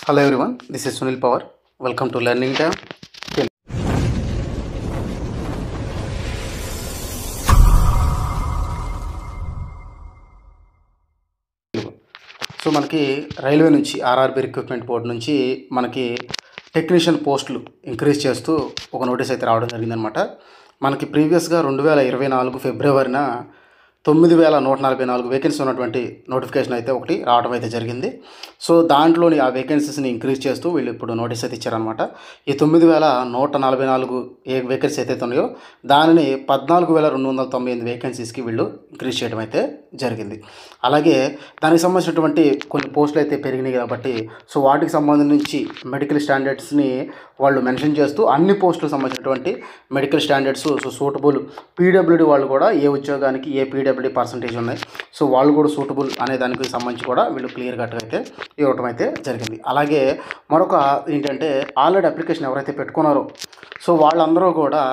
Hello everyone, this is Sunil Power. Welcome to Learning Tab. So మనకి railway నుంచి RRB recruitment board నుంచి మనకి technician పోస్టులు increase చేస్తూ ఒక నోటీస్ అయితే రావడం జరిగిందనమాట మనకి ప్రీవియస్గా రెండు వేల ఇరవై నాలుగు ఫిబ్రవరిన తొమ్మిది వేల నూట నలభై నాలుగు వేకెన్సీ ఉన్నటువంటి నోటిఫికేషన్ అయితే ఒకటి రావడం అయితే జరిగింది సో దాంట్లోని ఆ వేకెన్సీస్ని ఇంక్రీజ్ చేస్తూ వీళ్ళు ఇప్పుడు నోటీస్ అయితే ఇచ్చారనమాట ఈ తొమ్మిది వేల నూట నలభై నాలుగు ఏ వేకెన్సీ అయితే ఉన్నాయో దానిని పద్నాలుగు వేల రెండు వందల తొంభై ఎనిమిది వేకెన్సీస్కి వీళ్ళు ఇంక్రీజ్ చేయడం అయితే జరిగింది అలాగే దానికి సంబంధించినటువంటి కొన్ని పోస్టులు అయితే పెరిగినాయి కాబట్టి సో వాటికి సంబంధించి మెడికల్ స్టాండర్డ్స్ని వాళ్ళు మెన్షన్ చేస్తూ అన్ని పోస్టులకు సంబంధించినటువంటి medical standards so suitable PWD వాళ్ళు కూడా ఏ ఉద్యోగానికి ఏ పీడబ్ల్యూడి పర్సంటేజ్ ఉన్నాయి సో వాళ్ళు కూడా సూటబుల్ అనే దానికి సంబంధించి కూడా వీళ్ళు క్లియర్ కట్గా అయితే ఇవ్వటం అయితే జరిగింది అలాగే మరొక ఏంటంటే ఆల్రెడీ అప్లికేషన్ ఎవరైతే పెట్టుకున్నారో సో వాళ్ళందరూ కూడా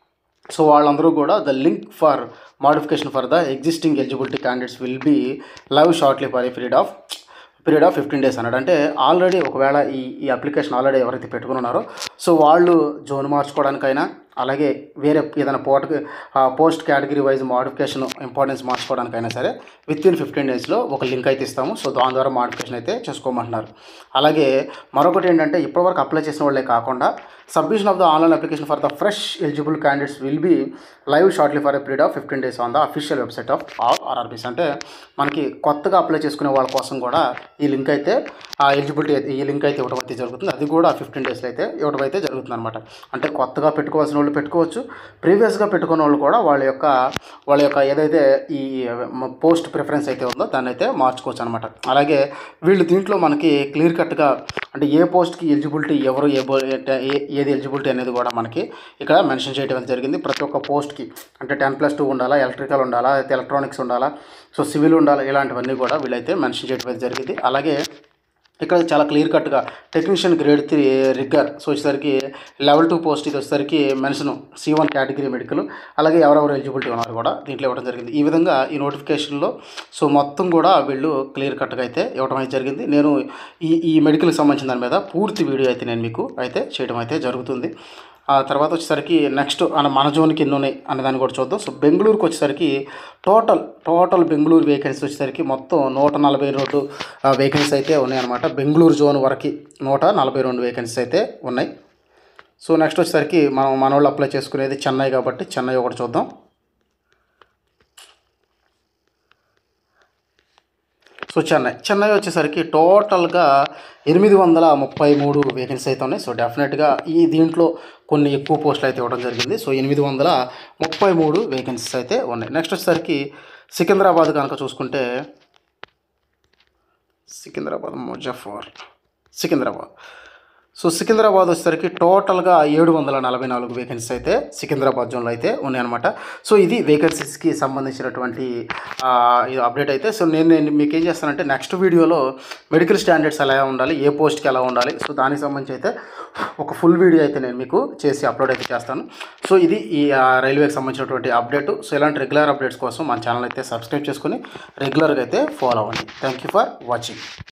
సో వాళ్ళందరూ కూడా the link for modification for the existing eligibility candidates will be live shortly for a period of period of fifteen days అన్నాడు అంటే ఆల్రెడీ ఒకవేళ ఈ ఈ అప్లికేషన్ ఆల్రెడీ ఎవరైతే పెట్టుకుని ఉన్నారో సో వాళ్ళు జోన్ మార్చుకోవడానికైనా అలాగే వేరే ఏదైనా పోట్ post category wise modification importance మార్చుకోవడానికైనా సరే విత్ ఇన్ ఫిఫ్టీన్ డేస్లో ఒక లింక్ అయితే ఇస్తాము సో దాని ద్వారా మోడిఫికేషన్ అయితే చేసుకోమంటున్నారు అలాగే మరొకటి ఏంటంటే ఇప్పటివరకు అప్లై చేసిన వాళ్ళే కాకుండా submission of the online application for the fresh eligible candidates will be live shortly for a period of fifteen days on the official website of all RRBs అంటే మనకి కొత్తగా అప్లై చేసుకునే వాళ్ళ కోసం కూడా ఈ లింక్ అయితే ఆ ఎలిజిబిలిటీ అయితే ఈ లింక్ అయితే ఇవ్వడం అయితే జరుగుతుంది అది కూడా ఫిఫ్టీన్ డేస్లో అయితే ఇవ్వడం అయితే జరుగుతుంది అనమాట అంటే కొత్తగా పెట్టుకోవాల్సిన వాళ్ళు పెట్టుకోవచ్చు ప్రీవియస్గా పెట్టుకున్న వాళ్ళు కూడా వాళ్ళ యొక్క వాళ్ళ యొక్క ఏదైతే ఈ పోస్ట్ ప్రిఫరెన్స్ అయితే ఉందో దాన్ని అయితే మార్చుకోవచ్చు అనమాట అలాగే వీళ్ళు దీంట్లో మనకి క్లియర్ కట్గా అంటే ఏ పోస్ట్కి ఎలిజిబిలిటీ ఎవరు ఏ బో- ఏ- ఏది ఎలిజిబిలిటీ అనేది కూడా మనకి ఇక్కడ మెన్షన్ చేయడం అనేది జరిగింది ప్రతి ఒక్క పోస్ట్కి అంటే టెన్ ప్లస్ టూ ఉండాలా ఎలక్ట్రికల్ ఉండాలా అయితే ఎలక్ట్రానిక్స్ ఉండాలా సో సివిల్ ఉండాలా ఇలాంటివన్నీ కూడా వీళ్ళైతే మెన్షన్ చేయడం అనేది జరిగింది అలాగే ఇక్కడ చాలా క్లియర్ కట్గా technician grade three rigger so వచ్చేసరికి లెవెల్ టూ పోస్ట్ ఇది వచ్చేసరికి mention C one category medical అలాగే ఎవరెవరు ఎలిజిబిలిటీ ఉన్నారు కూడా దీంట్లో ఇవ్వడం జరిగింది ఈ విధంగా ఈ నోటిఫికేషన్లో సో మొత్తం కూడా వీళ్ళు క్లియర్ కట్గా అయితే ఇవ్వడం అయితే జరిగింది నేను ఈ ఈ మెడికల్కి సంబంధించిన దాని మీద పూర్తి వీడియో అయితే నేను మీకు అయితే చేయడం అయితే జరుగుతుంది ఆ తర్వాత వచ్చేసరికి నెక్స్ట్ మన మన జోన్కి ఎన్ని ఉన్నాయి అనే దాన్ని కూడా చూద్దాం సో బెంగళూరుకి వచ్చేసరికి టోటల్ టోటల్ బెంగళూరు వేకెన్సీ వచ్చేసరికి మొత్తం నూట నలభై రెండు వేకెన్సీ అయితే ఉన్నాయన్నమాట బెంగళూరు జోన్ వరకు నూట నలభై రెండు వేకెన్సీ అయితే ఉన్నాయి సో నెక్స్ట్ వచ్చేసరికి మనం మన వాళ్ళు అప్లై చేసుకునేది చెన్నై కాబట్టి చెన్నై ఒకటి చూద్దాం సో చెన్నై చెన్నై వచ్చేసరికి టోటల్గా ఎనిమిది వందల ముప్పై మూడు వేకెన్సీ అయితే ఉన్నాయి సో డెఫినెట్గా ఈ దీంట్లో కొన్ని ఎక్కువ పోస్టులు అయితే ఇవ్వడం జరిగింది సో ఎనిమిది వందల ముప్పై మూడు వేకెన్సీస్ అయితే ఉన్నాయి నెక్స్ట్ వచ్చేసరికి సికింద్రాబాద్ కనుక చూసుకుంటే సికింద్రాబాద్ ముజఫర్ సికింద్రాబాద్ సో సికింద్రాబాద్ వచ్చేసరికి టోటల్గా ఏడు వందల నలభై నాలుగు వేకెన్సీస్ అయితే సికింద్రాబాద్ జోన్లో అయితే ఉన్నాయన్నమాట సో ఇది వేకెన్సీస్కి సంబంధించినటువంటి ఆ, ఇది అప్డేట్ అయితే సో నేను నేను మీకు ఏం చేస్తానంటే నెక్స్ట్ వీడియోలో మెడికల్ స్టాండర్డ్స్ ఎలా ఉండాలి ఏ పోస్ట్కి ఎలా ఉండాలి సో దానికి సంబంధించి అయితే ఒక ఫుల్ వీడియో అయితే నేను మీకు చేసి అప్లోడ్ అయితే చేస్తాను సో ఇది ఈ ఆ, రైల్వేకి సంబంధించినటువంటి అప్డేట్ సో ఇలాంటి రెగ్యులర్ అప్డేట్స్ కోసం మన ఛానల్ అయితే సబ్స్క్రైబ్ చేసుకొని రెగ్యులర్గా అయితే ఫాలో అవ్వండి థ్యాంక్ యూ ఫర్ వాచింగ్